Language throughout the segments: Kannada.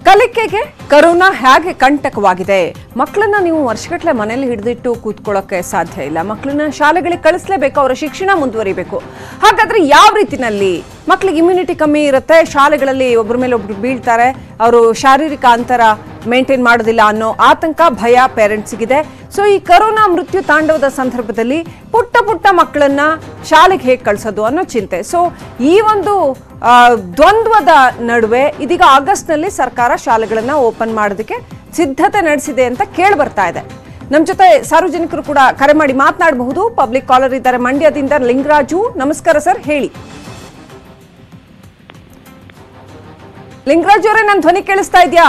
ಕಲಿಕೆಗೆ ಕರೋನಾ ಹೇಗೆ ಕಂಟಕವಾಗಿದೆ ಮಕ್ಕಳನ್ನ ನೀವು ವರ್ಷಗಟ್ಟಲೆ ಮನೇಲಿ ಹಿಡಿದಿಟ್ಟು ಕೂತ್ಕೊಳ್ಳೋಕೆ ಸಾಧ್ಯ ಇಲ್ಲ ಮಕ್ಕಳನ್ನ ಶಾಲೆಗಳಿಗೆ ಕಳಿಸ್ಲೇಬೇಕು ಅವರ ಶಿಕ್ಷಣ ಮುಂದುವರಿಬೇಕು ಹಾಗಾದ್ರೆ ಯಾವ ರೀತಿನಲ್ಲಿ ಮಕ್ಕಳಿಗೆ ಇಮ್ಯುನಿಟಿ ಕಮ್ಮಿ ಇರುತ್ತೆ ಶಾಲೆಗಳಲ್ಲಿ ಒಬ್ಬರ ಮೇಲೆ ಒಬ್ರು ಬೀಳ್ತಾರೆ ಅವರು ಶಾರೀರಿಕ ಅಂತರ ಮೇಂಟೈನ್ ಮಾಡೋದಿಲ್ಲ ಅನ್ನೋ ಆತಂಕ ಭಯ ಪೇರೆಂಟ್ಸ್ಗಿದೆ ಸೊ ಈ ಕರೋನಾ ಮೃತ್ಯು ತಾಂಡವದ ಸಂದರ್ಭದಲ್ಲಿ ಪುಟ್ಟ ಪುಟ್ಟ ಮಕ್ಕಳನ್ನ ಶಾಲೆಗೆ ಹೇಗೆ ಕಳಿಸೋದು ಅನ್ನೋ ಚಿಂತೆ ಸೊ ಈ ಒಂದು ಆ, ದ್ವಂದ್ವದ ನಡುವೆ ಇದೀಗ ಆಗಸ್ಟ್ನಲ್ಲಿ ಸರ್ಕಾರ ಶಾಲೆಗಳನ್ನ ಓಪನ್ ಮಾಡೋದಕ್ಕೆ ಸಿದ್ಧತೆ ನಡೆಸಿದೆ ಅಂತ ಕೇಳಿ ಬರ್ತಾ ಇದೆ ನಮ್ಮ ಜೊತೆ ಸಾರ್ವಜನಿಕರು ಕೂಡ ಕರೆ ಮಾಡಿ ಮಾತನಾಡಬಹುದು ಪಬ್ಲಿಕ್ ಕಾಲರ್ ಇದ್ದಾರೆ ಮಂಡ್ಯದಿಂದ ಲಿಂಗರಾಜು ನಮಸ್ಕಾರ ಸರ್ ಹೇಳಿ ಲಿಂಗರಾಜು ಅವರೇ ನನ್ನ ಧ್ವನಿ ಕೇಳಿಸ್ತಾ ಇದೆಯಾ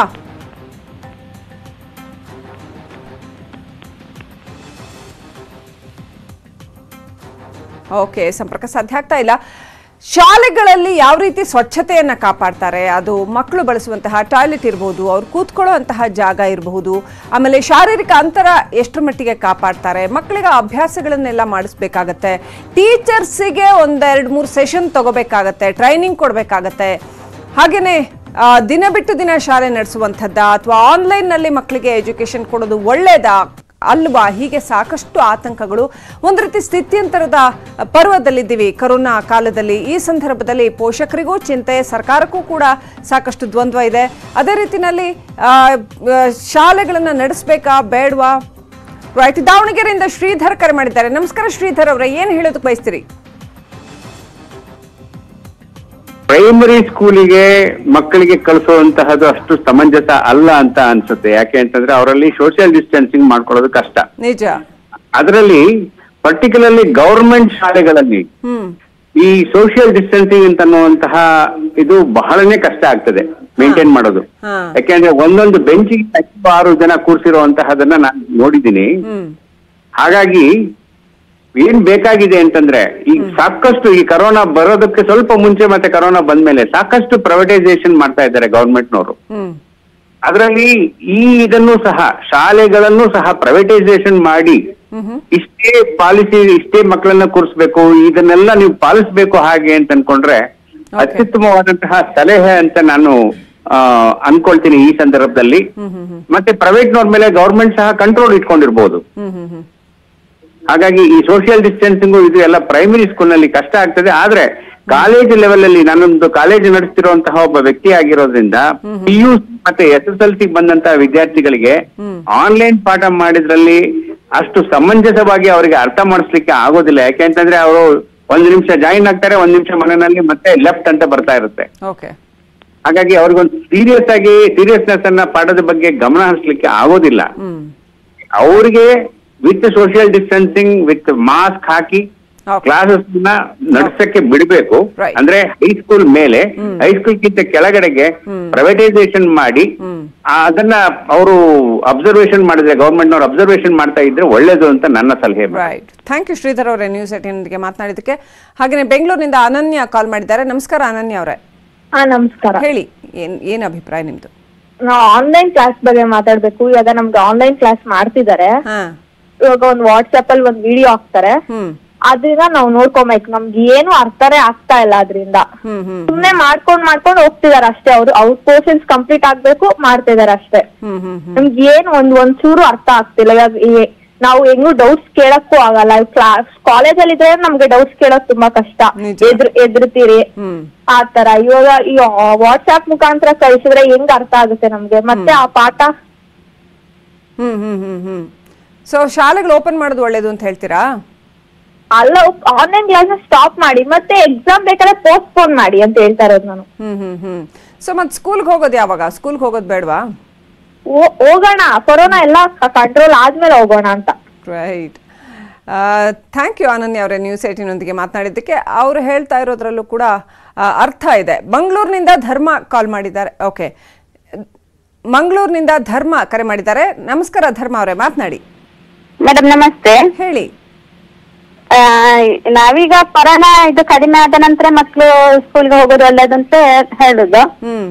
ಓಕೆ ಸಂಪರ್ಕ ಸಾಧ್ಯ ಆಗ್ತಾ ಇಲ್ಲ ಶಾಲೆಗಳಲ್ಲಿ ಯಾವ ರೀತಿ ಸ್ವಚ್ಛತೆಯನ್ನ ಕಾಪಾಡ್ತಾರೆ ಅದು ಮಕ್ಕಳು ಬಳಸುವಂತಹ ಟಾಯ್ಲೆಟ್ ಇರಬಹುದು ಅವ್ರು ಕೂತ್ಕೊಳ್ಳುವಂತಹ ಜಾಗ ಇರಬಹುದು ಆಮೇಲೆ ಶಾರೀರಿಕ ಅಂತರ ಎಷ್ಟರ ಮಟ್ಟಿಗೆ ಕಾಪಾಡ್ತಾರೆ ಮಕ್ಕಳಿಗೆ ಅಭ್ಯಾಸಗಳನ್ನೆಲ್ಲ ಮಾಡಿಸ್ಬೇಕಾಗತ್ತೆ ಟೀಚರ್ಸಿಗೆ ಒಂದೆರಡು ಮೂರು ಸೆಷನ್ ತಗೋಬೇಕಾಗತ್ತೆ ಟ್ರೈನಿಂಗ್ ಕೊಡಬೇಕಾಗತ್ತೆ ಹಾಗೇನೆ ಆ, ದಿನ ಬಿಟ್ಟು ದಿನ ಶಾಲೆ ನಡೆಸುವಂಥದ್ದ ಅಥವಾ ಆನ್ಲೈನ್ನಲ್ಲಿ ಮಕ್ಕಳಿಗೆ ಎಜುಕೇಶನ್ ಕೊಡೋದು ಒಳ್ಳೇದಾ ಅಲ್ವಾ ಹೀಗೆ ಸಾಕಷ್ಟು ಆತಂಕಗಳು ಒಂದು ರೀತಿ ಸ್ಥಿತ್ಯಂತರದ ಪರ್ವದಲ್ಲಿದ್ದೀವಿ ಕರೋನಾ ಕಾಲದಲ್ಲಿ ಈ ಸಂದರ್ಭದಲ್ಲಿ ಪೋಷಕರಿಗೂ ಚಿಂತೆ ಸರ್ಕಾರಕ್ಕೂ ಕೂಡ ಸಾಕಷ್ಟು ದ್ವಂದ್ವ ಇದೆ ಅದೇ ರೀತಿನಲ್ಲಿ ಆ, ಆ, ಶಾಲೆಗಳನ್ನ ನಡೆಸಬೇಕಾ ಬೇಡವಾ ರೈಟ್ ದಾವಣಗೆರೆಯಿಂದ ಶ್ರೀಧರ್ ಕರೆ ಮಾಡಿದ್ದಾರೆ ನಮಸ್ಕಾರ ಶ್ರೀಧರ್ ಅವರೇ ಏನು ಹೇಳೋದಕ್ಕೆ ಬಯಸ್ತೀರಿ ಪ್ರೈಮರಿ ಸ್ಕೂಲಿಗೆ ಮಕ್ಕಳಿಗೆ ಕಳಿಸುವಂತಹದ್ದು ಅಷ್ಟು ಸಮಂಜಸ ಅಲ್ಲ ಅಂತ ಅನ್ಸುತ್ತೆ ಯಾಕೆ ಅಂತಂದ್ರೆ ಅವರಲ್ಲಿ ಸೋಷಿಯಲ್ ಡಿಸ್ಟೆನ್ಸಿಂಗ್ ಮಾಡ್ಕೊಳ್ಳೋದು ಕಷ್ಟ ನಿಜ ಅದರಲ್ಲಿ ಪರ್ಟಿಕ್ಯುಲರ್ಲಿ ಗವರ್ಮೆಂಟ್ ಶಾಲೆಗಳಲ್ಲಿ ಹ್ಮ್ ಈ ಸೋಷಿಯಲ್ ಡಿಸ್ಟೆನ್ಸಿಂಗ್ ಅಂತ ಅನ್ನುವಂತಹ ಇದು ಬಹಳನೇ ಕಷ್ಟ ಆಗ್ತದೆ ಮೇಂಟೈನ್ ಮಾಡೋದು ಹಾ. ಯಾಕೆಂದ್ರೆ ಒಂದೊಂದು ಬೆಂಚಿಗೆ ಐದು ಆರು ಜನ ಕೂರ್ಸಿರುವಂತಹದನ್ನ ನಾನು ನೋಡಿದ್ದೀನಿ ಹ್ಮ್ ಹಾಗಾಗಿ ಏನ್ ಬೇಕಾಗಿದೆ ಅಂತಂದ್ರೆ ಈ ಸಾಕಷ್ಟು ಈ ಕರೋನಾ ಬರೋದಕ್ಕೆ ಸ್ವಲ್ಪ ಮುಂಚೆ ಮತ್ತೆ ಕರೋನಾ ಬಂದ್ಮೇಲೆ ಸಾಕಷ್ಟು ಪ್ರೈವೇಟೈಸೇಷನ್ ಮಾಡ್ತಾ ಇದ್ದಾರೆ ಗವರ್ಮೆಂಟ್ನವರು ಹ್ಮ್ ಅದರಲ್ಲಿ ಈ ಇದನ್ನು ಸಹ ಶಾಲೆಗಳನ್ನು ಸಹ ಪ್ರೈವೇಟೈಸೇಷನ್ ಮಾಡಿ ಹ್ಮ್ ಹ್ಮ್ ಇಷ್ಟೇ ಪಾಲಿಸಿ ಇಷ್ಟೇ ಮಕ್ಕಳನ್ನ ಕೂರಿಸ್ಬೇಕು ಇದನ್ನೆಲ್ಲ ನೀವು ಪಾಲಿಸ್ಬೇಕು ಹಾಗೆ ಅಂತ ಅನ್ಕೊಂಡ್ರೆ Okay. ಅತ್ಯುತ್ತಮವಾದಂತಹ ಸಲಹೆ ಅಂತ ನಾನು ಆ, ಅನ್ಕೊಳ್ತೀನಿ ಈ ಸಂದರ್ಭದಲ್ಲಿ ಹ್ಮ್ ಹ್ಮ್ ಹ್ಮ್ ಮತ್ತೆ ಪ್ರೈವೇಟ್ನವ್ರ ಮೇಲೆ ಗವರ್ಮೆಂಟ್ ಸಹ ಕಂಟ್ರೋಲ್ ಇಟ್ಕೊಂಡಿರ್ಬೋದು ಹ್ಮ್ ಹ್ಮ್ ಹ್ಮ್ ಹಾಗಾಗಿ ಈ ಸೋಷಿಯಲ್ ಡಿಸ್ಟೆನ್ಸಿಂಗು ಇದು ಎಲ್ಲ ಪ್ರೈಮರಿ ಸ್ಕೂಲ್ ನಲ್ಲಿ ಕಷ್ಟ ಆಗ್ತದೆ ಆದ್ರೆ ಕಾಲೇಜ್ ಲೆವೆಲ್ ಅಲ್ಲಿ ನಾನೊಂದು ಕಾಲೇಜ್ ನಡೆಸ್ತಿರುವಂತಹ ಒಬ್ಬ ವ್ಯಕ್ತಿ ಆಗಿರೋದ್ರಿಂದ ಪಿ ಯು ಮತ್ತೆ ಎಸ್ ಎಸ್ ಎಲ್ ಸಿ ಬಂದಂತಹ ವಿದ್ಯಾರ್ಥಿಗಳಿಗೆ ಹ್ಮ್. ಆನ್ಲೈನ್ ಪಾಠ ಮಾಡಿದ್ರಲ್ಲಿ ಅಷ್ಟು ಸಮಂಜಸವಾಗಿ ಅವರಿಗೆ ಅರ್ಥ ಮಾಡಿಸ್ಲಿಕ್ಕೆ ಆಗೋದಿಲ್ಲ ಯಾಕೆಂತಂದ್ರೆ ಅವರು ಒಂದು ನಿಮಿಷ ಜಾಯಿನ್ ಆಗ್ತಾರೆ ಒಂದ್ ನಿಮಿಷ ಮನೆಯಲ್ಲಿ ಮತ್ತೆ ಲೆಫ್ಟ್ ಅಂತ ಬರ್ತಾ ಇರುತ್ತೆ ಓಕೆ ಹಾಗಾಗಿ ಅವ್ರಿಗೊಂದು ಸೀರಿಯಸ್ ಆಗಿ ಸೀರಿಯಸ್ನೆಸ್ ಅನ್ನ ಪಾಠದ ಬಗ್ಗೆ ಗಮನ ಹರಿಸ್ಲಿಕ್ಕೆ ಆಗೋದಿಲ್ಲ ಹ್ಮ್ ಅವ್ರಿಗೆ with social distancing with mask ಹಾಕಿ Okay. ಕ್ಲಾಸಸ್ ನಡ್ಸಕ್ಕೆ ಬಿಡಬೇಕು Right. ಅಂದ್ರೆ ಹೈಸ್ಕೂಲ್ ಮೇಲೆ ಹೈಸ್ಕೂಲ್ ಗಿಂತ ಕೆಳಗಡೆಗೆ ಪ್ರೈವೇಟೈಸೇಷನ್ ಮಾಡಿ ಹ್ಮ್ ಆ, ಅದನ್ನ ಅವರು ಅಬ್ಸರ್ವೇಷನ್ ಮಾಡಿದ್ರೆ ಗವರ್ಮೆಂಟ್ ನವರು ಅಬ್ಸರ್ವೇಷನ್ ಮಾಡ್ತಾ ಇದ್ರೆ ಒಳ್ಳೇದು ಅಂತ ನನ್ನ ಸಲಹೆ ರೈಟ್ ಥ್ಯಾಂಕ್ ಯು ಶ್ರೀಧರ್ ಅವರೇ ನ್ಯೂಸ್ ಏಟೀನ್ಗೆ ಮಾತನಾಡಿದ್ದಕ್ಕೆ ಹಾಗೆಯೇ ಬೆಂಗಳೂರಿನಿಂದ ಅನನ್ಯ ಕಾಲ್ ಮಾಡಿದ್ದಾರೆ ನಮಸ್ಕಾರ ಅನನ್ಯ ಅವರೇ ಹಾ ನಮಸ್ಕಾರ ಹೇಳಿ ಏನ್ ಏನ್ ಅಭಿಪ್ರಾಯ ನಿಮ್ದು ನಾವು ಆನ್ಲೈನ್ ಕ್ಲಾಸ್ ಬಗ್ಗೆ ಮಾತಾಡ್ಬೇಕು ಇವಾಗ ನಮ್ಗೆ ಆನ್ಲೈನ್ ಕ್ಲಾಸ್ ಮಾಡ್ತಿದ್ದಾರೆ ಹಾ ಇವಾಗ ಒಂದ್ ವಾಟ್ಸ್ಆಪ್ ಅಲ್ಲಿ ಒಂದ್ ವಿಡಿಯೋ ಹಾಕ್ತಾರೆ ಹ್ಮ್ ಅದನ್ನ ನಾವು ನೋಡ್ಕೊಬೇಕು ನಮ್ಗೆ ಏನು ಅರ್ಥನೇ ಆಗ್ತಾ ಇಲ್ಲ ಅದರಿಂದ ಹ್ಮ್ ಹ್ಮ್ ಸುಮ್ನೆ ಮಾಡ್ಕೊಂಡ್ ಮಾಡ್ಕೊಂಡ್ ಹೋಗ್ತಿದಾರೆ ಅಷ್ಟೇ ಅವ್ರು ಅವ್ರ ಪೋರ್ಷನ್ಸ್ ಕಂಪ್ಲೀಟ್ ಆಗ್ಬೇಕು ಮಾಡ್ತಿದಾರೆ ಅಷ್ಟೇ ಹ್ಮ್ ಹ್ಮ್ ಹ್ಮ್ ನಮ್ಗೆ ಏನ್ ಒಂದ್ ಒಂದ್ ಚೂರು ಅರ್ಥ ಆಗ್ತಿಲ್ಲ ಇವಾಗ ಈ- ನಾವು ಹೆಂಗು ಡೌಟ್ಸ್ ಕೇಳಕ್ಕೂ ಆಗಲ್ಲ ಕ್ಲಾಸ್ ಕಾಲೇಜ್ ಅಲ್ಲಿ ಇದ್ರೆ ನಮ್ಗೆ ಡೌಟ್ಸ್ ಕೇಳೋದ್ ತುಂಬಾ ಕಷ್ಟ ನಿಜ. ಎದ್ರ ಎದ್ರತೀರಿ ಹ್ಮ್ ಆ ತರ ಇವಾಗ ಈ ವಾಟ್ಸ್ಆಪ್ ಮುಖಾಂತರ ಕಳಿಸಿದ್ರೆ ಹೆಂಗ್ ಅರ್ಥ ಆಗುತ್ತೆ ನಮ್ಗೆ ಮತ್ತೆ ಆ ಪಾಠ ಹ್ಮ್ ಹ್ಮ್ ಹ್ಮ್ ಹ್ಮ್ ಸೊ ಶಾಲೆಗಳು ಓಪನ್ ಮಾಡೋದು ಒಳ್ಳೇದು ಅಂತ ಹೇಳ್ತೀರಾ ಅಲ್ಲ ಆನ್ಲೈನ್ ಕ್ಲಾಸ್ ಸ್ಟಾಪ್ ಮಾಡಿ ಮತ್ತೆ ಎಕ್ಸಾಮ್ ಬೇಕಾದ್ರೆ ಪೋಸ್ಟ್ಪೋನ್ ಮಾಡಿ ಅಂತ ಹೇಳ್ತಾ ಇರೋದು ನಾನು ಹ್ಮ್ ಹ್ಮ್ ಹ್ಮ್ ಸೊ ಮತ್ತೆ ಸ್ಕೂಲ್ಗೆ ಹೋಗೋದು ಯಾವಾಗ ಸ್ಕೂಲ್ಗೆ ಹೋಗೋದು ಬೇಡವಾ ಹೋ- ಹೋಗೋಣ ಕೊರೋನಾ ಎಲ್ಲ ಕಂಟ್ರೋಲ್ ಆದ್ಮೇಲೆ ಹೋಗೋಣ ಅಂತ ರೈಟ್ ಥ್ಯಾಂಕ್ ಯು ಅನನ್ಯ ಅವರೇ ನ್ಯೂಸ್ ಏಟಿನೊಂದಿಗೆ ಮಾತನಾಡಿದ್ದಕ್ಕೆ ಅವರು ಹೇಳ್ತಾ ಇರೋದ್ರಲ್ಲೂ ಕೂಡ ಆ, ಅರ್ಥ ಇದೆ ಮಂಗಳೂರಿನಿಂದ ಧರ್ಮ ಕಾಲ್ ಮಾಡಿದ್ದಾರೆ ಓಕೆ ಮಂಗಳೂರಿನಿಂದ ಧರ್ಮ ಕರೆ ಮಾಡಿದ್ದಾರೆ ನಮಸ್ಕಾರ ಧರ್ಮ ಅವರೇ ಮಾತನಾಡಿ ಮೇಡಮ್ ನಮಸ್ತೆ ಹೇಳಿ ಆ, ನಾವೀಗ ಕೊರೋನಾ ಇದು ಕಡಿಮೆ ಆದ ನಂತರ ಮಕ್ಕಳು ಸ್ಕೂಲ್ಗೆ ಹೋಗೋದು ಒಳ್ಳೇದು ಅಂತ ಹೇಳುದು ಹ್ಮ್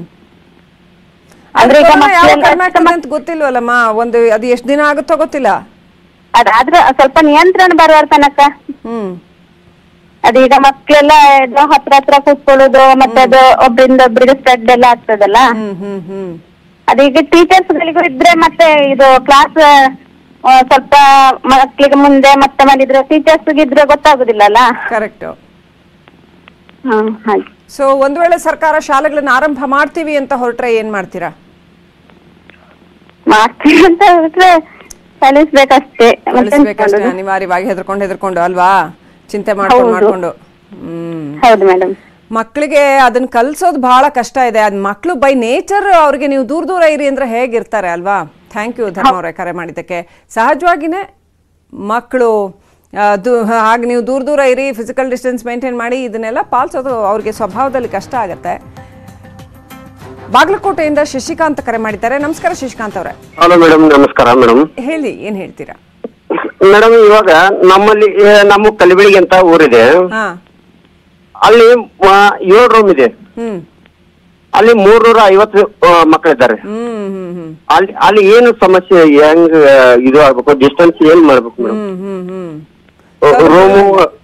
ಅಂದ್ರೆ ಈಗ ಕೊರೋನಾ ಯಾವ ಮಕ್ಕಳೆಲ್ಲ ಕಡಿಮೆ ಆಗ್ತದೆ ಅಂತ ಗೊತ್ತಿಲ್ವಲ್ಲಮ್ಮ ಒಂದು ಅದು ಎಷ್ಟು ದಿನ ಆಗುತ್ತೋ ಗೊತ್ತಿಲ್ಲ ಅದಾದ್ರೆ ಸ್ವಲ್ಪ ನಿಯಂತ್ರಣ ಬರುವ ತನಕ ಹ್ಮ್ ಅದೀಗ ಮಕ್ಕಳೆಲ್ಲ ಇದು ಹತ್ರ ಹತ್ರ ಕೂತ್ಕೊಳ್ಳೋದು ಮತ್ತೆ ಅದು ಒಬ್ರಿಂದ ಒಬ್ರಿಗೆ ಸ್ಪ್ರೆಡ್ ಎಲ್ಲ ಆಗ್ತದಲ್ಲ ಹ್ಮ್ ಹ್ಮ್ ಹ್ಮ್ ಅದೀಗ ಟೀಚರ್ಸ್ ಗಳಿಗೂ ಇದ್ರೆ ಮತ್ತೆ ಇದು ಕ್ಲಾಸ್ ಸ್ವಲ್ಪ ಮಕ್ಕಳಿಗೆ ಮುಂದೆ ಮತ್ತೆ ಮಾಡಿದ್ರೆ ಟೀಚರ್ಸ್ ಇದ್ರೆ ಗೊತ್ತಾಗುದಿಲ್ಲಲ್ಲ ಕರೆಕ್ಟ್ ಹ್ಮ್ ಹಾಗೆ ಸೊ ಒಂದ್ ವೇಳೆ ಸರ್ಕಾರ ಶಾಲೆಗಳನ್ನ ಆರಂಭ ಮಾಡ್ತೀವಿ ಅಂತ ಹೊರಟ್ರೆ ಏನ್ ಮಾಡ್ತೀರಾ ಮಾಡ್ತೀವಿ ಅಂತ ಹೇಳಿದ್ರೆ ಕಲಿಸ್ಬೇಕಷ್ಟೇ ಮತ್ತೆ ಎಂತ ಕಳಿಸ್ಬೇಕಷ್ಟೇ ಮಾಡೋದು? ಅನಿವಾರ್ಯವಾಗಿ ಹೆದರ್ಕೊಂಡು ಹೆದರ್ಕೊಂಡು ಅಲ್ವಾ ಚಿಂತೆ ಮಾಡ್ಕೊಂಡು ಹೌದು. ಮಾಡ್ಕೊಂಡು ಹ್ಮ್ ಹೌದು ಮೇಡಮ್ ಮಕ್ಕಳಿಗೆ ಅದನ್ನ ಕಲ್ಸೋದು ಬಹಳ ಕಷ್ಟ ಇದೆ ಅದ್ ಮಕ್ಕಳು ಬೈ ನೇಚರ್ ಅವ್ರಿಗೆ ನೀವು ದೂರ ದೂರ ಇರಿ ಅಂದ್ರೆ ಹೇಗಿರ್ತಾರೆ ಅಲ್ವಾ ಥ್ಯಾಂಕ್ ಯು ಧರ್ಮ ಅವರೇ ಕರೆ ಮಾಡಿದ್ದಕ್ಕೆ ಸಹಜವಾಗಿನೇ ಮಕ್ಕಳು ಹಾಗೆ ನೀವು ದೂರ ದೂರ ಇರಿ ಫಿಸಿಕಲ್ ಡಿಸ್ಟೆನ್ಸ್ ಮೇಂಟೈನ್ ಮಾಡಿ ಇದನ್ನೆಲ್ಲ ಪಾಲಿಸೋದು ಅವ್ರಿಗೆ ಸ್ವಭಾವದಲ್ಲಿ ಕಷ್ಟ ಆಗತ್ತೆ ಬಾಗಲಕೋಟೆಯಿಂದ ಶಶಿಕಾಂತ್ ಕರೆ ಮಾಡಿದ್ದಾರೆ ನಮಸ್ಕಾರ ಶಶಿಕಾಂತ್ ಅವರೇ ಹಲೋ ಮೇಡಮ್ ನಮಸ್ಕಾರ ಮೇಡಮ್ ಹೇಳಿ ಏನ್ ಹೇಳ್ತೀರಾ ಮೇಡಮ್ ಇವಾಗ ನಮ್ಮಲ್ಲಿ ಆ, ನಮ್ಮ ಕಲಿಬೆಳಿಗೆ ಅಂತ ಊರಿದೆ ಹಾ ಅಲ್ಲಿ ಆ, ಏಳು ರೂಮ್ ಇದೆ ಹ್ಮ್ ಅಲ್ಲಿ ಮೂರ್ನೂರ ಐವತ್ತು ಆ, ಮಕ್ಕಳಿದ್ದಾರೆ ಹ್ಮ್ ಹ್ಮ್ ಹ್ಮ್ ಅಲ್ಲಿ ಅಲ್ಲಿ ಏನು ಸಮಸ್ಯೆ ಹೆಂಗ್ ಆ, ಇದು ಆಗ್ಬೇಕು ಡಿಸ್ಟೆನ್ಸ್ ಏನ್ ಮಾಡ್ಬೇಕು ಮೇಡಮ್ ಹ್ಮ್ ಹ್ಮ್ ಹ್ಮ್ ರೂಮು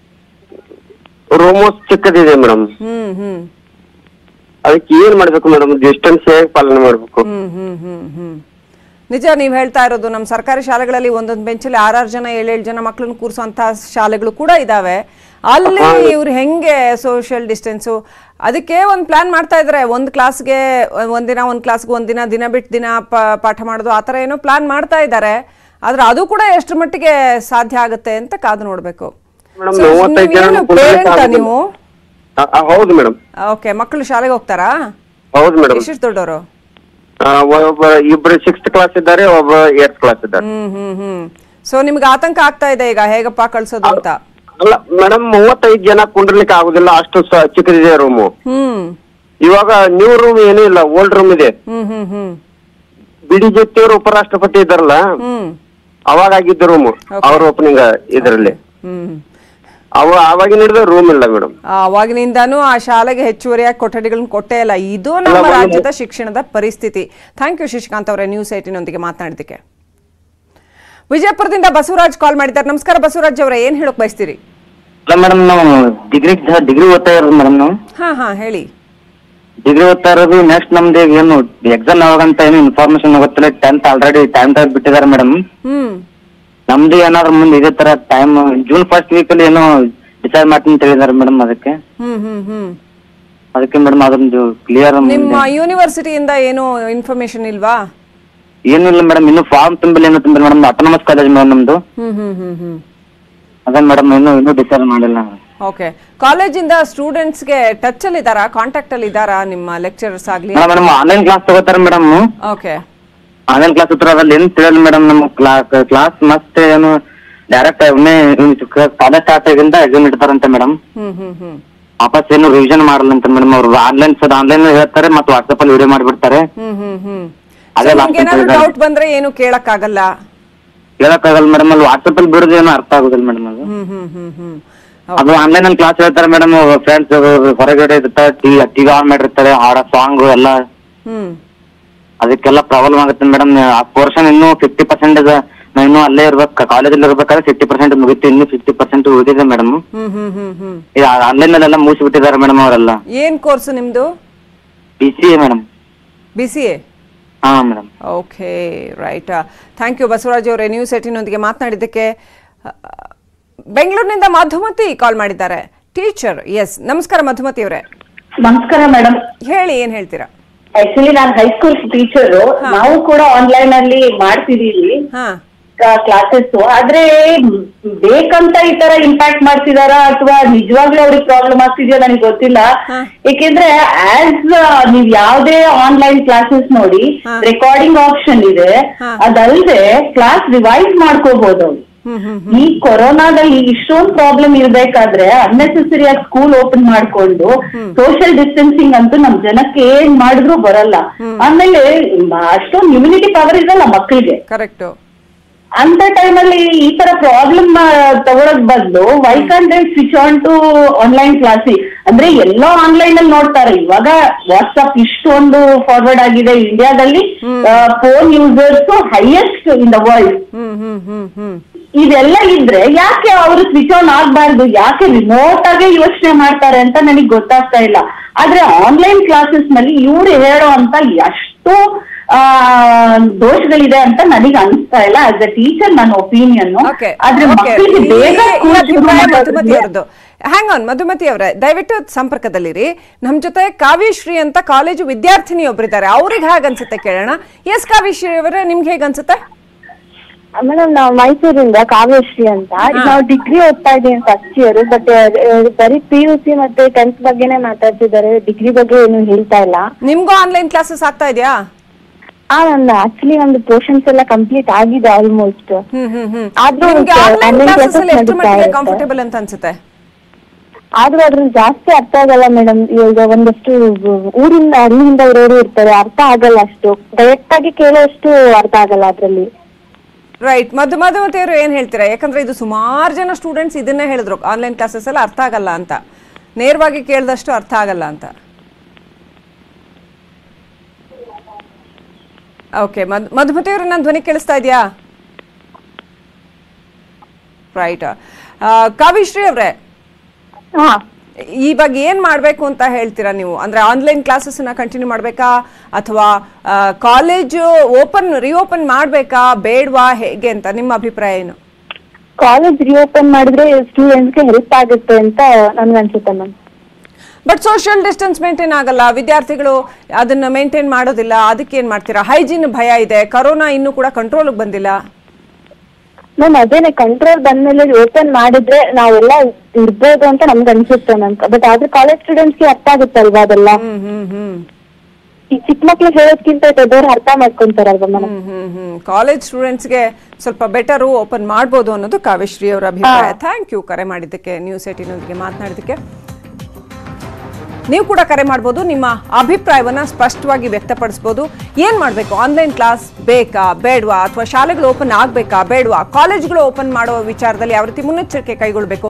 ರೂಮು ಚಿಕ್ಕದಿದೆ ಮೇಡಮ್ ಹ್ಮ್ ಹ್ಮ್ ಅದಕ್ಕೆ ಏನ್ ಮಾಡ್ಬೇಕು ಮೇಡಮ್ ಡಿಸ್ಟೆನ್ಸ್ ಹೇಗೆ ಪಾಲನೆ ಮಾಡ್ಬೇಕು ಹ್ಮ್ ಹ್ಮ್ ಹ್ಮ್ ಹ್ಮ್ ನಿಜ ನೀವು ಹೇಳ್ತಾ ಇರೋದು ನಮ್ಮ ಸರ್ಕಾರಿ ಶಾಲೆಗಳಲ್ಲಿ ಒಂದೊಂದು ಬೆಂಚಲ್ಲಿ ಆರಾರು ಜನ ಏಳೇಳು ಜನ ಮಕ್ಕಳನ್ನ ಕೂರಿಸುವಂತ ಶಾಲೆಗಳು ಕೂಡ ಇದಾವೆ ಅಲ್ಲಿ ಇವ್ರು ಹೆಂಗೆ ಸೋಷಿಯಲ್ ಡಿಸ್ಟೆನ್ಸು ಅದಕ್ಕೆ ಒಂದು ಪ್ಲಾನ್ ಮಾಡ್ತಾ ಇದ್ದಾರೆ ಒಂದು ಕ್ಲಾಸ್ಗೆ ಒಂದಿನ ಒಂದು ಕ್ಲಾಸ್ಗೆ ಒಂದಿನ ದಿನ ಬಿಟ್ಟು ದಿನ ಪ- ಪಾಠ ಮಾಡೋದು ಆ ಥರ ಏನೋ ಪ್ಲಾನ್ ಮಾಡ್ತಾ ಇದ್ದಾರೆ ಆದ್ರೆ ಅದು ಕೂಡ ಎಷ್ಟು ಮಟ್ಟಿಗೆ ಸಾಧ್ಯ ಆಗುತ್ತೆ ಅಂತ ಕಾದು ನೋಡಬೇಕು ಮೇಡಮ್ ಮೂವತ್ತೈದು ಜನ ಪೇರೆಂಟಾ ನೀವು ಆ, ಆ, ಹೌದು ಮೇಡಮ್ ಓಕೆ ಮಕ್ಕಳು ಶಾಲೆಗೆ ಹೋಗ್ತಾರಾ ಹೌದು ಮೇಡಮ್ ಎಷ್ಟು ದೊಡ್ಡವರು ಒಬ್ಬ ಇಬ್ರು ಸಿಕ್ಸ್ತ್ ಕ್ಲಾಸ್ ಇದ್ದಾರೆ ಒಬ್ಬ ಏತ್ ಕ್ಲಾಸ್ ಇದ್ದಾರೆ ಹ್ಮ್ ಹ್ಮ್ ಹ್ಮ್ ಸೊ ನಿಮ್ಗೆ ಆತಂಕ ಆಗ್ತಾ ಇದೆ ಈಗ ಹೇಗಪ್ಪ ಕಳ್ಸೋದು ಅಂತ ಅಲ್ಲ ಮೇಡಮ್ ಮೂವತ್ತೈದು ಜನ ಕುಂಡ್ರಲಿಕ್ಕೆ ಆಗುದಿಲ್ಲ ಅಷ್ಟು ಸ- ಚಿಕ್ಕದಿದೆ ರೂಮು ಹ್ಮ್ ಇವಾಗ ನ್ಯೂ ರೂಮ್ ಏನೂ ಇಲ್ಲ ಓಲ್ಡ್ ರೂಮ್ ಇದೆ ಹ್ಮ್ ಹ್ಮ್ ಹ್ಮ್ ಬಿಡಿ ಜೊತೆಯವರು ಉಪರಾಷ್ಟ್ರಪತಿ ಇದ್ದಾರಲ್ಲ ಹ್ಮ್ ಅವಾಗ ಆಗಿದ್ದ ರೂಮ್ ಅವ್ರ ಓಪನಿಂಗ್ ಇದರಲ್ಲಿ ಹ್ಮ್ ಅವ ಅವಾಗಿನ ಹಿಡಿದ ರೂಮ್ ಇಲ್ಲ ಮೇಡಮ್ ಅವಾಗಿನಿಂದಾನು ಆ ಶಾಲೆಗೆ ಹೆಚ್ಚುವರಿಯಾಗಿ ಕೊಠಡಿಗಳನ್ನ ಕೊಟ್ಟೇ ಇಲ್ಲ ಇದು ನಮ್ಮ ಒಂದು- ರಾಜ್ಯದ ಶಿಕ್ಷಣದ ಪರಿಸ್ಥಿತಿ ಥ್ಯಾಂಕ್ ಯು ಶಶಿಕಾಂತ್ ಅವರೇ ನ್ಯೂಸ್ ಏಟಿನೊಂದಿಗೆ ಮಾತನಾಡಿದ್ದಕ್ಕೆ ವಿಜಯಪುರದಿಂದ ಬಸವರಾಜ್ ಕಾಲ್ ಮಾಡಿದ್ದಾರೆ ನಮಸ್ಕಾರ ಬಸವರಾಜ್ ಅವರೇ ಏನ್ ಹೇಳಕ್ ಬಯಸ್ತೀರಿ ಅಲ್ಲ ಮೇಡಮ್ ನಾವು ಡಿಗ್ರಿ ಡಿಗ್ರಿ ಓದ್ತಾ ಇರೋದು ಮೇಡಮ್ ನಾವು ಹಾ ಹಾ ಹೇಳಿ ಡಿಗ್ರಿ ಓದ್ತಾ ಇರೋದು ನೆಕ್ಸ್ಟ್ ನಮ್ದು ಈಗ ಏನು ಎಕ್ಸಾಮ್ ಯಾವಾಗಂತ ಏನು ಇನ್ಫಾರ್ಮೇಶನ್ ಗೊತ್ತಿಲ್ಲ ಟೆಂತ್ ಆಲ್ರೆಡಿ ಟೈಮ್ ಟೈಮ್ ಬಿಟ್ಟಿದ್ದಾರೆ ಮೇಡಮ್ ಹ್ಮ್ ನಮ್ದು ಏನಾದ್ರು ಮುಂದೆ ಇದೇ ತರ ಟೈಮ್ ಜೂನ್ ಫಸ್ಟ್ ವೀಕ್ ಅಲ್ಲಿ ಏನೋ ಡಿಸೈಡ್ ಮಾಡ್ತೀನಿ ಅಂತ ಹೇಳಿದಾರೆ ಮೇಡಮ್ ಅದಕ್ಕೆ ಹ್ಮ್ ಹ್ಮ್ ಹ್ಮ್ ಅದಕ್ಕೆ ಮೇಡಮ್ ಅದೊಂದು ಕ್ಲಿಯರ್ ನಿಮ್ಮ ಯೂನಿವರ್ಸಿಟಿಯಿಂದ ಏನು ಇನ್ಫಾರ್ಮೇಶನ್ ಇಲ್ವಾ ಏನಿಲ್ಲ ಮೇಡಮ್ ಇನ್ನು ಫಾರ್ಮ್ ತುಂಬಿಲ್ಲ ಏನು ತುಂಬಿಲ್ಲ ಮೇಡಮ್ ಅಟೋನಮಸ್ ಕಾಲೇಜ್ ಮೇಡಮ್ ನಮ್ದು ಹ್ಮ್ ಹ್ಮ್ ಹ್ಮ್ ಹ್ಮ್ ಅದೇ ಮೇಡಮ್ ಇನ್ನು ಇನ್ನೂ ಡಿಸೈಡ್ ಮಾಡಿಲ್ಲ ಓಕೆ ಕಾಲೇಜಿಂದ ಸ್ಟೂಡೆಂಟ್ಸ್ಗೆ ಟಚ್ ಅಲ್ಲಿ ಇದ್ದಾರಾ ಕಾಂಟ್ಯಾಕ್ಟ್ ಅಲ್ಲಿ ಇದ್ದಾರಾ ನಿಮ್ಮ ಲೆಕ್ಚರರ್ಸ್ ಆಗ್ಲಿ ಮೇಡಮ್ ಆನ್ಲೈನ್ ಕ್ಲಾಸ್ ತಗೋತಾರೆ ಮೇಡಮ್ ಓಕೆ ಆನ್ಲೈನ್ ಕ್ಲಾಸ್ ಹತ್ರ ಅದ್ರಲ್ಲಿ ಏನ್ ತಿಳಿಯಲ್ಲ ಮೇಡಮ್ ನಮ್ಮ ಕ್ಲಾಸ್ ಕ್ಲಾಸ್ ಮತ್ತೆ ಏನು ಡೈರೆಕ್ಟ್ ಒಮ್ಮೆ ಕಾಲೇಜ್ ಸ್ಟಾರ್ಟ್ ಆಗಿಂದ ಎಕ್ಸಾಮ್ ಇಡ್ತಾರಂತೆ ಮೇಡಮ್ ಹ್ಮ್ ಹ್ಮ್ ಹ್ಮ್ ವಾಪಸ್ ಏನು ರಿವಿಷನ್ ಮಾಡಲ್ಲ ಅಂತ ಮೇಡಮ್ ಅವ್ರು ಆನ್ಲೈನ್ ಸರ್ ಆನ್ಲೈನ್ ಹೇಳ್ತಾರೆ ಮತ್ತೆ ವಾಟ್ಸಪ್ ಅಲ್ಲಿ ವಿಡಿಯೋ ಮಾಡಿಬಿಡ್ತಾರೆ ಹ್ಮ್ ಹ್ಮ್ ಹ್ಮ್ ಅದೇ last ನಿಮ್ಗೆ ಏನಾದ್ರು ಅಂತ ಡೌಟ್ ಬಂದ್ರೆ ಏನು ಕೇಳಕ್ಕಾಗಲ್ಲ ಹೇಳಕ್ಕಾಗಲ್ಲ ಮೇಡಮ್ ಅಲ್ಲಿ ವಾಟ್ಸಪ್ ಅಲ್ಲಿ ಬಿಡೋದು ಏನು ಅರ್ಥ ಆಗುದಿಲ್ಲ ಮೇಡಮ್ ಅದು ಹ್ಮ್ ಹ್ಮ್ ಹ್ಮ್ ಹ್ಮ್ ಅದು ಆನ್ಲೈನ್ ಅಲ್ಲಿ ಕ್ಲಾಸ್ ಹೇಳ್ತಾರೆ ಮೇಡಮ್ ಫ್ರೆಂಡ್ಸ್ ಹೊರಗಡೆ ಇರ್ತಾರೆ ಟಿವಿ ಟಿವಿ ಆನ್ ಮಾಡಿರ್ತಾರೆ ಹಾಡ ಸಾಂಗ್ ಎಲ್ಲ ಹ್ಮ್ ಅದಕ್ಕೆಲ್ಲ ಪ್ರಾಬ್ಲಮ್ ಆಗುತ್ತೆ ಮೇಡಮ್ ಆ ಪೋರ್ಷನ್ ಇನ್ನೂ ಫಿಫ್ಟಿ ಪರ್ಸೆಂಟ್ ನಾ ಇನ್ನೂ ಅಲ್ಲೇ ಇರ್ಬೇಕು ಕಾಲೇಜಲ್ಲಿ ಇರ್ಬೇಕಾದ್ರೆ ಫಿಫ್ಟಿ ಪರ್ಸೆಂಟ್ ಮುಗಿತು ಇನ್ನೂ ಫಿಫ್ಟಿ ಪರ್ಸೆಂಟ್ ಉಳಿದಿದೆ ಮೇಡಮ್ ಹ್ಮ್ ಹ್ಮ್ ಹ್ಮ್ ಹ್ಮ್ ಇದು ಆನ್ಲೈನ್ ಅಲ್ಲೆಲ್ಲ ಮುಗಿಸ್ಬಿಟ್ಟಿದ್ದಾರೆ ಮೇಡಮ್ ಅವರೆಲ್ಲ ಏನ್ ಕೋರ್ಸ್ ನಿಮ್ದು P C madam B C A ಹಾ madam okay right thank you Basavaraj ಅವರೇ ನ್ಯೂಸ್ ಏಟಿನೊಂದಿಗೆ ಮಾತನಾಡಿದ್ದಕ್ಕೆ ಆ, ಬೆಂಗಳೂರಿನಿಂದ ಮಧುಮತಿ ಕಾಲ್ ಮಾಡಿದ್ದಾರೆ ಟೀಚರ್ ಎಸ್ ನಮಸ್ಕಾರ ಮಧುಮತಿ ಅವರೇ ನಮಸ್ಕಾರ ಮೇಡಮ್ ಹೇಳಿ ಏನ್ ಹೇಳ್ತೀರಾ ಆಕ್ಚುಲಿ ನಾನು ಹೈಸ್ಕೂಲ್ ಟೀಚರು ನಾವು ಕೂಡ ಆನ್ಲೈನ್ ಅಲ್ಲಿ ಮಾಡ್ತಿದೀವಿ ಹಾ ಕ್ಲಾಸಸ್ ಆದ್ರೆ ಬೇಕಂತ ಈ ತರ ಇಂಪ್ಯಾಕ್ಟ್ ಮಾಡ್ತಿದಾರ ಅಥವಾ ನಿಜವಾಗ್ಲೂ ಅವ್ರಿಗೆ ಪ್ರಾಬ್ಲಮ್ ಆಗ್ತಿದ್ಯೋ ನನಗೆ ಗೊತ್ತಿಲ್ಲ ಹಾ. ಏಕೆಂದ್ರೆ ಆಸ್ ನೀವ್ ಯಾವ್ದೇ ಆನ್ಲೈನ್ ಕ್ಲಾಸಸ್ ನೋಡಿ ಹಾ. ರೆಕಾರ್ಡಿಂಗ್ ಆಪ್ಷನ್ ಇದೆ ಹಾ. ಅದಲ್ದೆ ಕ್ಲಾಸ್ ರಿವೈಸ್ ಮಾಡ್ಕೋಬಹುದು ಅವ್ರು ಹ್ಮ್ ಹ್ಮ್ ಈ ಕೊರೋನಾದಲ್ಲಿ ಇಷ್ಟೊಂದು ಪ್ರಾಬ್ಲಮ್ ಇರ್ಬೇಕಾದ್ರೆ ಅನ್ನೆಸೆಸರಿ ಆಗಿ ಸ್ಕೂಲ್ ಓಪನ್ ಮಾಡ್ಕೊಂಡು ಸೋಷಿಯಲ್ ಡಿಸ್ಟೆನ್ಸಿಂಗ್ ಅಂತೂ ನಮ್ ಜನಕ್ಕೆ ಏನ್ ಮಾಡಿದ್ರು ಬರಲ್ಲ ಆಮೇಲೆ ಅಷ್ಟೊಂದು ಇಮ್ಯುನಿಟಿ ಪವರ್ ಇರಲ್ಲ ಮಕ್ಕಳಿಗೆ ಕರೆಕ್ಟು ಅಂತ ಟೈಮಲ್ಲಿ ಈ ತರ ಪ್ರಾಬ್ಲಮ್ ತಗೊಳಕ್ ಬದಲು why can't switch on to online ಕ್ಲಾಸಿಗೆ ಅಂದ್ರೆ ಎಲ್ಲೋ ಆನ್ಲೈನ್ ಅಲ್ಲಿ ನೋಡ್ತಾರೆ ಇವಾಗ ವಾಟ್ಸ್ಆಪ್ ಇಷ್ಟೊಂದು ಫಾರ್ವರ್ಡ್ ಆಗಿದೆ ಇಂಡಿಯಾದಲ್ಲಿ phone users highest in the world ಹ್ಮ್ ಹ್ಮ್ ಹ್ಮ್ ಹ್ಮ್ ಇದೆಲ್ಲ ಇದ್ರೆ ಯಾಕೆ ಅವರು ಸ್ವಿಚ್ ಆನ್ ಆಗ್ಬಾರ್ದು ಯಾಕೆ ರಿಮೋಟ್ ಆಗಿ ಯೋಚನೆ ಮಾಡ್ತಾರೆ ಅಂತ ನನಗೆ ಗೊತ್ತಾಗ್ತಾ ಇಲ್ಲ ಆದ್ರೆ ಆನ್ಲೈನ್ ಕ್ಲಾಸಸ್ ನಲ್ಲಿ ಇವ್ರು ಹೇಳೋ ಅಂತ ಎಷ್ಟು ಆ ದೋಷಗಳಿದೆ ಅಂತ ನನಗೆ ಅನಿಸ್ತಾ ಇಲ್ಲ ಆಸ್ ಅ ಟೀಚರ್ ನನ್ನ ಒಪಿನಿಯನ್ ಓಕೆ ಆದ್ರೆ ಮಕ್ಕಳಿಗೆ ಬೇಗ school ಶುರು ಮಧುಮತಿ ಮಾಡೋದ್ರಿಂದ- ಅವರದ್ದು ಹ್ಯಾಂಗ್ ಆನ್ ಮಧುಮತಿ ಅವರೇ ದಯವಿಟ್ಟು ಸಂಪರ್ಕದಲ್ಲಿರಿ ನಮ್ ಜೊತೆ ಕಾವ್ಯಶ್ರೀ ಅಂತ ಕಾಲೇಜು ವಿದ್ಯಾರ್ಥಿನಿ ಒಬ್ರಿದ್ದಾರೆ ಅವ್ರಿಗೆ ಹೇಗೆ ಅನ್ಸುತ್ತೆ ಕೇಳೋಣ ಎಸ್ ಕಾವ್ಯಶ್ರೀ ಅವರೇ ನಿಮ್ಗೆ ಹೇಗೆ ಅನ್ಸುತ್ತೆ ಮೇಡಮ್ ನಾವು ಮೈಸೂರಿಂದ ಕಾವ್ಯಶ್ರೀ ಅಂತ ಈಗ ನಾವು ಡಿಗ್ರಿ ಓದ್ತಾ ಇದ್ದೀವಿ ಫಸ್ಟ್ ಇಯರ್ ಬಟ್ ಬರೀ ಪಿ ಯು ಸಿ ಮತ್ತೆ ಟೆಂತ್ ಬಗ್ಗೆನೇ ಮಾತಾಡ್ತಿದ್ದಾರೆ ಡಿಗ್ರಿ ಬಗ್ಗೆ ಏನು ಹೇಳ್ತಾ ಇಲ್ಲ ನಿಮ್ಗೂ ಆನ್ಲೈನ್ ಕ್ಲಾಸಸ್ ಆಗ್ತಾ ಇದೆಯಾ ಆ ನಂದು ಆಕ್ಚುಲಿ ನಮ್ದು ಪೋರ್ಷನ್ಸ್ ಎಲ್ಲ ಕಂಪ್ಲೀಟ್ ಆಗಿದೆ ಆಲ್ಮೋಸ್ಟ್ ಹ್ಮ್ ಹ್ಮ್ ಹ್ಮ್ ಆದ್ರೂ ನಿಮ್ಗೆ ಆನ್ಲೈನ್ online ಕ್ಲಾಸಸ್ classes ಅಲ್ಲಿ ಎಷ್ಟು ನಡೀತಾ ಮಟ್ಟಿಗೆ ಇರುತ್ತೆ. ಕಂಫರ್ಟೇಬಲ್ ಅಂತ ಅನ್ಸುತ್ತೆ ಆದ್ರೂ ಅದ್ರಲ್ಲಿ ಜಾಸ್ತಿ ಅರ್ಥ ಆಗಲ್ಲ ಮೇಡಮ್ ಈಗ ಒಂದಷ್ಟು ಊರಿಂದ ಹಳ್ಳಿಯಿಂದ ಇರೋರು ಇರ್ತಾರೆ ಅರ್ಥ ಆಗಲ್ಲ ಅಷ್ಟು ಡೈರೆಕ್ಟ್ ಆಗಿ ಕೇಳೋಷ್ಟು ಅರ್ಥ ಆಗಲ್ಲ ಅದ್ರಲ್ಲಿ ರೈಟ್ ಮಧು ಮಧುಮತಿ ಅವರು ಏನ್ ಹೇಳ್ತೀರಾ ಯಾಕಂದ್ರೆ ಇದು ಸುಮಾರು ಜನ ಸ್ಟೂಡೆಂಟ್ಸ್ ಇದನ್ನೇ ಹೇಳಿದ್ರು ಆನ್ಲೈನ್ ಕ್ಲಾಸಸ್ ಎಲ್ಲ ಅರ್ಥ ಆಗಲ್ಲ ಅಂತ ನೇರವಾಗಿ ಕೇಳಿದಷ್ಟು ಅರ್ಥ ಆಗಲ್ಲ ಅಂತ ಓಕೆ ಮಧು ಮಧುಮತಿ ಅವರು ನನ್ನ ಧ್ವನಿ ಕೇಳಿಸ್ತಾ ಇದೆಯಾ ರೈಟ್ ಕಾವಿಶ್ರೀ ಅವರೇ ಹಾ ಇವಾಗ ಏನ್ ಮಾಡ್ಬೇಕು ಅಂತ ಹೇಳ್ತೀರಾ ನೀವು ಅಂದ್ರೆ ಆನ್ಲೈನ್ ಕ್ಲಾಸಸ್ ನ ಕಂಟಿನ್ಯೂ ಮಾಡ್ಬೇಕಾ ಅಥವಾ ಕಾಲೇಜು ಓಪನ್ ರಿಓಪನ್ ಮಾಡ್ಬೇಕಾ ಬೇಡ್ವಾ ಹೇಗೆ ಅಂತ ನಿಮ್ಮ ಅಭಿಪ್ರಾಯ ಏನು ಕಾಲೇಜ್ ರಿಓಪನ್ ಮಾಡಿದ್ರೆ ಸ್ಟೂಡೆಂಟ್ಸ್ಗೆ ಹೆಲ್ಪ್ ಆಗುತ್ತೆ ಅಂತ ನನ್ಗೆ ಅನ್ಸುತ್ತೆ ma'am but social distance maintain ಆಗಲ್ಲ ವಿದ್ಯಾರ್ಥಿಗಳು ಅದನ್ನ ಮೇಂಟೈನ್ ಮಾಡೋದಿಲ್ಲ ಅದಕ್ಕೆ ಏನ್ ಮಾಡ್ತೀರಾ ಹೈಜೀನ್ ಭಯ ಇದೆ ಕರೋನಾ ಇನ್ನೂ ಕೂಡ ಕಂಟ್ರೋಲ್ಗೆ ಬಂದಿಲ್ಲ ಮ್ಯಾಮ್ ಅದೇನೆ ಕಂಟ್ರೋಲ್ ಬಂದ್ಮೇಲೆ ಓಪನ್ ಮಾಡಿದ್ರೆ ನಾವೆಲ್ಲ ಇರ್ಬೋದು ಅಂತ ನಮ್ಗೆ ಅನ್ಸುತ್ತೆ ಮ್ಯಾಮ್ ಬಟ್ ಆದ್ರೆ ಕಾಲೇಜ್ ಸ್ಟೂಡೆಂಟ್ಸ್ಗೆ ಅರ್ಥ ಆಗುತ್ತಲ್ವಾ ಅದೆಲ್ಲ ಹ್ಮ್ ಹ್ಮ್ ಹ್ಮ್ ಈ ಚಿಕ್ಕ ಮಕ್ಳಿಗೆ ಹೇಳೋದ್ಕಿಂತ ದೊಡ್ಡವ್ರು ಅರ್ಥ ಮಾಡ್ಕೊಂತಾರಲ್ವಾ ಮೇಡಮ್ ಹ್ಮ್ ಹ್ಮ್ ಹ್ಮ್ ಕಾಲೇಜ್ ಸ್ಟೂಡೆಂಟ್ಸ್ಗೆ ಸ್ವಲ್ಪ ಬೆಟರು ಓಪನ್ ಮಾಡ್ಬೋದು ಅನ್ನೋದು ಕಾವ್ಯಶ್ರೀ ಅವರ ಅಭಿಪ್ರಾಯ ಥ್ಯಾಂಕ್ ಯು ಕರೆ ಮಾಡಿದ್ದಕ್ಕೆ ನ್ಯೂಸ್ ಏಟಿನೊಂದಿಗೆ ಮಾತನಾಡಿದ್ದಕ್ಕೆ ನೀವು ಕೂಡ ಕರೆ ಮಾಡ್ಬೋದು ನಿಮ್ಮ ಅಭಿಪ್ರಾಯವನ್ನ ಸ್ಪಷ್ಟವಾಗಿ ವ್ಯಕ್ತಪಡಿಸ್ಬೋದು ಏನ್ ಮಾಡಬೇಕು ಆನ್ಲೈನ್ ಕ್ಲಾಸ್ ಬೇಕಾ ಬೇಡವಾ ಅಥವಾ ಶಾಲೆಗಳು ಓಪನ್ ಆಗಬೇಕಾ ಬೇಡವಾ ಕಾಲೇಜ್ಗಳು ಓಪನ್ ಮಾಡೋ ವಿಚಾರದಲ್ಲಿ ಯಾವ ರೀತಿ ಮುನ್ನೆಚ್ಚರಿಕೆ ಕೈಗೊಳ್ಳಬೇಕು